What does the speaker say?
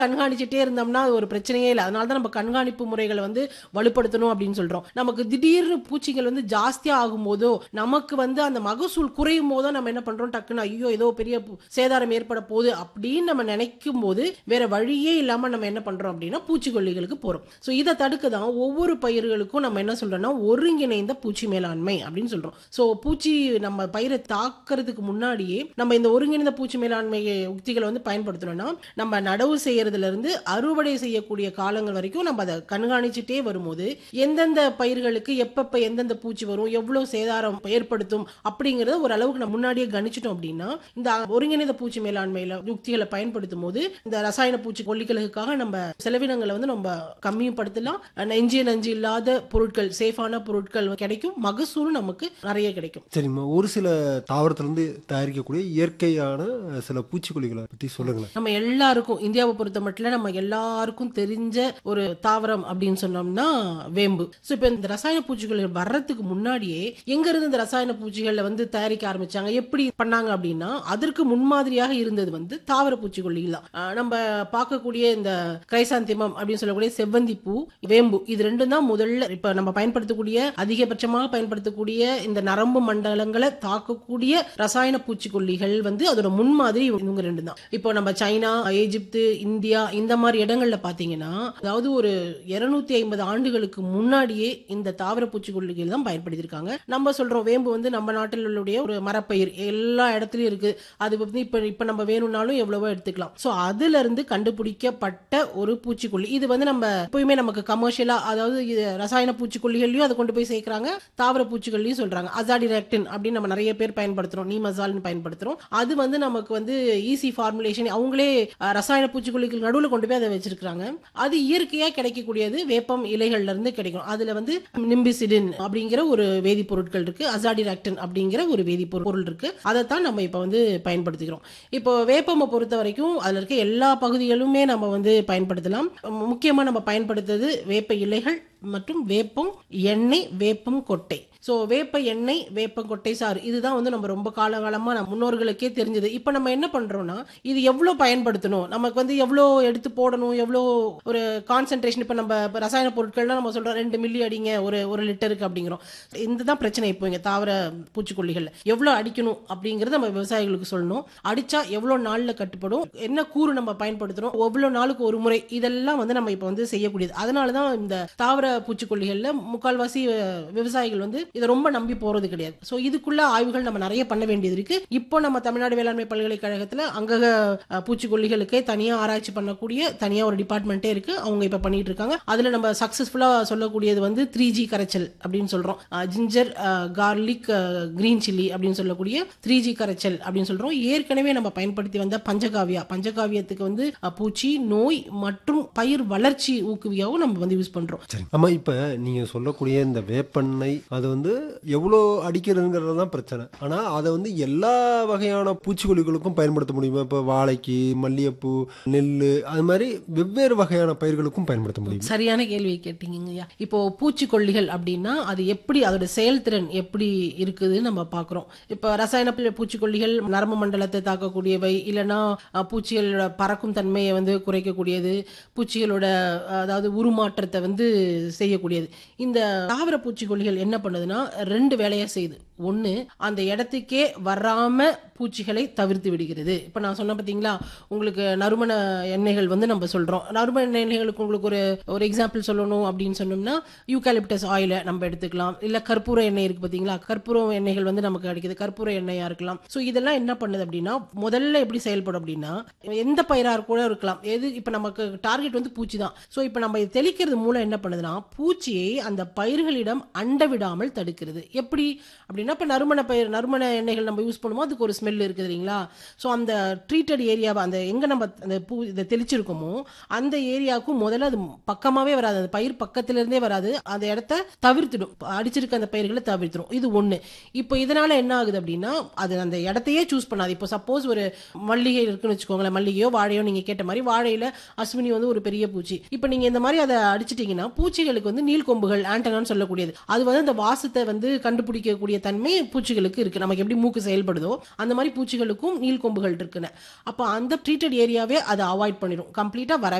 கண்காணிச்சுட்டே இருந்தோம்னா அது ஒரு பிரச்சனையே இல்லை அதனால தான் நம்ம கண்காணிப்பு முறைகளை வந்து வலுப்படுத்தணும் அப்படின்னு சொல்றோம் நமக்கு திடீர்னு பூச்சிகள் வந்து ஜாஸ்தியா ஆகும்போதோ நமக்கு வந்து அந்த மகசூல் குறையும் போதோ நம்ம என்ன பண்றோம் டக்குன்னு ஐயோ ஏதோ பெரிய பு- சேதாரம் ஏற்பட போகுது அப்படின்னு நம்ம நினைக்கும் போது வேற வழியே இல்லாம நம்ம என்ன பண்றோம் அப்படின்னா பூச்சிக்கொல்லிகளுக்கு போறோம் ஸோ இதை தடுக்க தான் ஒவ்வொரு பயிர்களுக்கும் நம்ம என்ன சொல்றோம்னா ஒருங்கிணைந்த பூச்சி மேலாண்மை அப்படின்னு சொல்றோம் ஸோ பூச்சி நம்ம பயிரை தாக்குறதுக்கு முன்னாடியே நம்ம இந்த ஒருங்கிணைந்த பூச்சி மேலாண்மை உத்திகளை வந்து பயன்படுத்தணும்னா நம்ம நடவு செய்யறதுல இருந்து அறுவடை செய்யக்கூடிய காலங்கள் வரைக்கும் நம்ம அதை கண்காணிச்சுட்டே வரும்போது எந்தெந்த பயிர்களுக்கு எப்பப்ப எந்தெந்த பூச்சி வரும் எவ்வளவு சேதாரம் ஏற்படுத்தும் அப்படிங்கறத ஒரு அளவுக்கு நம்ம முன்னாடியே கணிச்சிட்டோம் அப்படின்னா இந்த ஒருங்கிணைந்த பூச்சி மேலாண்மையில யுக்திகளை பயன்படுத்தும் போது இந்த ரசாயன பூச்சி கொல்லிகளுக்காக நம்ம செலவினங்களை வந்து நம்ம கம்மியும் படுத்தலாம் நெஞ்சு நஞ்சு இல்லாத பொருட்கள் சேஃபான பொருட்கள் கிடைக்கும் மகசூலும் நமக்கு நிறைய கிடைக்கும் சரிம்மா ஒரு சில தாவரத்திலிருந்து தயாரிக்கக்கூடிய இயற்கையான சில பூச்சிக்கொல்லிகளை பற்றி சொல்லுங்களேன் நம்ம எல்லாருக்கும் இந்தியாவை பொறுத்த மட்டும் நம்ம எல்லாருக்கும் தெரிஞ்ச ஒரு தாவரம் அப்படின்னு சொன்னோம்னா வேம்பு ஸோ இப்போ இந்த ரசாயன பூச்சிகள் வர்றதுக்கு முன்னாடியே எங்க இருந்து இந்த ரசாயன பூச்சிகளை வந்து தயாரிக்க ஆரம்பிச்சாங்க எப்படி பண்ணாங்க அப்படின்னா அதற்கு முன்மாதிரியாக இருந்தது வந்து தாவர பூச்சிக்கொல்லிகள் தான் ஆஹ் நம்ம பார்க்கக்கூடிய இந்த கிரைசாந்திமம் அப்படின்னு சொல்லக்கூடிய செவ்வந்தி பூ வேம்பு இது ரெண்டும் தான் முதல்ல இப்ப நம்ம பயன்படுத்தக்கூடிய அதிகபட்சமாக பயன்படுத்தக்கூடிய இந்த நரம்பு மண்டலங்களை தாக்கக்கூடிய ரசாயன பூச்சிக்கொல்லிகள் வந்து அதோட முன்மாதிரி இவங்க ரெண்டு தான் இப்போ நம்ம சைனா எகிப்து இந்தியா இந்த மாதிரி இடங்கள்ல பாத்தீங்கன்னா அதாவது ஒரு 250 ஐம்பது ஆண்டுகளுக்கு முன்னாடியே இந்த தாவர பூச்சிக்கொல்லிகள் தான் பயன்படுத்தியிருக்காங்க நம்ம சொல்றோம் வேம்பு வந்து நம்ம நாட்டில் உள்ள ஒரு மரப்பயிர் எல்லா இடத்துலயும் இருக்கு அது வந்து இப்ப இப்ப நம்ம வேணும்னாலும் எவ்வளவோ எடுத்துக்கலாம் சோ அதுல இருந்து கண்டுபிடிக்கப்பட்ட ஒரு பூச்சிக்கொல்லி இது வந்து நம்ம எப்பயுமே நமக்கு கமர்ஷியலா அதாவது இது ரசாயன பூச்சிக்கொல்லிகளையும் அதை கொண்டு போய் சேர்க்கறாங்க தாவர பூச்சிக்கொல்லியும் சொல்றாங்க அசாடிரெக்டின் அப்படின்னு நம்ம நிறைய பேர் பயன்படுத்துறோம் நீமசால்னு பயன்படுத்துறோம் அது வந்து நமக்கு வந்து ஈஸி ஃபார்முலேஷன் அவங்களே அஹ், ரசாயன பூச்சிக்கொல்லிகள் நடுவில் கொண்டு போய் அதை வச்சிருக்காங்க அது இயற்கையா கிடைக்கக்கூடியது வேப்பம் இலைகள்ல இருந்து கிடைக்கும் அதுல வந்து நிம்பிசிடின் அப்படிங்கிற ஒரு வேதிப்பொருட்கள் இருக்கு அசாடிராக்டின் அப்படிங்கிற ஒரு வேதிப்பொருள் பொருள் இருக்கு அதைத்தான் நம்ம இப்ப வந்து பயன்படுத்திக்கிறோம் இப்போ வேப்பமை பொறுத்த வரைக்கும் அதுல இருக்க எல்லா பகுதிகளுமே நம்ம வந்து பயன்படுத்தலாம் மு- முக்கியமா நம்ம பயன்படுத்துறது வேப்ப இலைகள் மற்றும் வேப்பம் எண்ணெய் வேப்பம் கொட்டை ஸோ வேப்ப எண்ணெய் வேப்ப கொட்டை சாறு இதுதான் வந்து நம்ம ரொம்ப காலகாலமாக நம்ம முன்னோர்களுக்கே தெரிஞ்சது இப்போ நம்ம என்ன பண்ணுறோம்னா இது எவ்வளோ பயன்படுத்தணும் நமக்கு வந்து எவ்வளோ எடுத்து போடணும் எவ்வளோ ஒரு கான்சென்ட்ரேஷன் இப்போ நம்ம இப்ப ரசாயன பொருட்கள்லாம் நம்ம சொல்கிறோம் ரெண்டு மில்லி அடிங்க ஒரு ஒரு லிட்டருக்கு அப்படிங்கிறோம் இந்த தான் பிரச்சனை இப்போ இங்கே தாவர பூச்சிக்கொல்லிகள் எவ்வளோ அடிக்கணும் அப்படிங்கிறத நம்ம விவசாயிகளுக்கு சொல்லணும் அடிச்சா எவ்வளோ நாளில் கட்டுப்படும் என்ன கூறு நம்ம பயன்படுத்துகிறோம் எவ்வளோ நாளுக்கு ஒரு முறை இதெல்லாம் வந்து நம்ம இப்போ வந்து செய்யக்கூடியது அதனால தான் இந்த தாவர பூச்சிக்கொல்லிகளில் முக்கால்வாசி அஹ், விவசாயிகள் வந்து இதை ரொம்ப நம்பி போறது கிடையாது ஸோ இதுக்குள்ள ஆய்வுகள் நம்ம நிறைய பண்ண வேண்டியது இருக்கு இப்போ நம்ம தமிழ்நாடு வேளாண்மை பல்கலைக்கழகத்தில் அங்கக அஹ், பூச்சிக்கொல்லிகளுக்கே தனியா ஆராய்ச்சி பண்ணக்கூடிய தனியா ஒரு டிபார்ட்மெண்ட்டே இருக்கு அவங்க இப்போ பண்ணிட்டு இருக்காங்க அதுல நம்ம சக்சஸ்ஃபுல்லா சொல்லக்கூடியது வந்து த்ரீ ஜி கரைச்சல் அப்படின்னு சொல்றோம் ஜிஞ்சர் கார்லிக் கிரீன் சில்லி அப்படின்னு சொல்லக்கூடிய த்ரீ ஜி கரைச்சல் அப்படின்னு சொல்றோம் ஏற்கனவே நம்ம பயன்படுத்தி வந்த பஞ்சகாவியா பஞ்சகாவியத்துக்கு வந்து அஹ், பூச்சி நோய் மற்றும் பயிர் வளர்ச்சி ஊக்குவியாவும் நம்ம வந்து யூஸ் பண்றோம் சரி ஆமா இப்ப நீங்க சொல்லக்கூடிய இந்த வேப்பெண்ணெய் அது வந்து எவ்வளோ அடிக்கிறதுங்கிறது தான் பிரச்சனை ஆனா அதை வந்து எல்லா வகையான பூச்சிக்கொல்லிகளுக்கும் பயன்படுத்த முடியுமா இப்ப வாழைக்கு மல்லிகைப்பூ நெல் அது மாதிரி வெவ்வேறு வகையான பயிர்களுக்கும் பயன்படுத்த முடியும் சரியான கேள்வி கேட்டீங்கய்யா இப்போ பூச்சிக்கொல்லிகள் அப்படின்னா அது எப்படி அதோட செயல்திறன் எப்படி இருக்குதுன்னு நம்ம பார்க்குறோம் இப்போ ரசாயன பூ- பூச்சிக்கொல்லிகள் நரம்பு மண்டலத்தை தாக்கக்கூடியவை இல்லைன்னா அஹ், பூச்சிகளோட பறக்கும் தன்மையை வந்து குறைக்கக்கூடியது பூச்சிகளோட அஹ், அதாவது உருமாற்றத்தை வந்து செய்யக்கூடியது இந்த தாவர பூச்சிக்கொல்லிகள் என்ன பண்ணுதுன்னா ரெண்டு வேலையை செய்யுது ஒன்று அந்த இடத்துக்கே வராம பூச்சிகளை தவிர்த்து விடுகிறது இப்போ நான் சொன்ன பார்த்தீங்களா உங்களுக்கு நறுமண எண்ணெய்கள் வந்து நம்ம சொல்றோம் நறுமண எண்ணெய்களுக்கு உங்களுக்கு ஒரு ஒரு எக்ஸாம்பிள் சொல்லணும் அப்படின்னு சொன்னோம்னா யூகாலிப்டஸ் ஆயிலை நம்ம எடுத்துக்கலாம் இல்ல கற்பூர எண்ணெய் இருக்கு பாத்தீங்களா கற்பூர எண்ணெய்கள் வந்து நமக்கு கிடைக்குது கற்பூர எண்ணெயா இருக்கலாம் ஸோ இதெல்லாம் என்ன பண்ணுது அப்படின்னா முதல்ல எப்படி செயல்படும் அப்படின்னா எந்த பயிரா கூட இருக்கலாம் எது இப்போ நமக்கு டார்கெட் வந்து பூச்சி தான் ஸோ இப்போ நம்ம இது தெளிக்கிறது மூலம் என்ன பண்ணுதுன்னா பூச்சியை அந்த பயிர்களிடம் அண்ட விடாமல் தடுக்கிறது எப்படி அப்படின்னா இப்போ நறுமண பயிர் நறுமண எண்ணெய்கள் நம்ம யூஸ் பண்ணும்போது அதுக்கு ஒரு ஸ்மெல் இருக்குது இல்லைங்களா ஸோ அந்த ட்ரீட்டட் ஏரியாவை அந்த எங்கே நம்ம அந்த பூ இதை தெளிச்சிருக்கோமோ அந்த ஏரியாவுக்கும் முதல்ல அது பக்கமாகவே வராது அந்த பயிர் பக்கத்துல இருந்தே வராது அந்த இடத்த தவிர்த்துடும் அடிச்சிருக்க அந்த பயிர்களை தவிர்த்துடும் இது ஒன்று இப்போ இதனால என்ன ஆகுது அப்படின்னா அது அந்த இடத்தையே சூஸ் பண்ணாது இப்போ சப்போஸ் ஒரு மல்லிகை இருக்குன்னு வச்சுக்கோங்களேன் மல்லிகையோ வாழையோ நீங்கள் கேட்ட மாதிரி வாழையில அஸ்வினி வந்து ஒரு பெரிய பூச்சி இப்போ நீங்கள் இந்த மாதிரி அதை அடிச்சிட்டிங்கன்னா பூச்சிகளுக்கு வந்து நீள்கொம்புகள் ஆண்டனான்னு சொல்லக்கூடியது அது வந்து அந்த வாசத்தை வந்து கண்டுபிடிக்கக்கூடிய தன்மை பூச்சிகளுக்கு இருக்கு நமக்கு எப்படி மூக்கு செயல்படுதோ அந்த மாதிரி மாதிரி பூச்சிகளுக்கும் நீல் கொம்புகள் இருக்குன்னு அப்போ அந்த ட்ரீட்டட் ஏரியாவே அதை அவாய்ட் பண்ணிடும் கம்ப்ளீட்டாக வர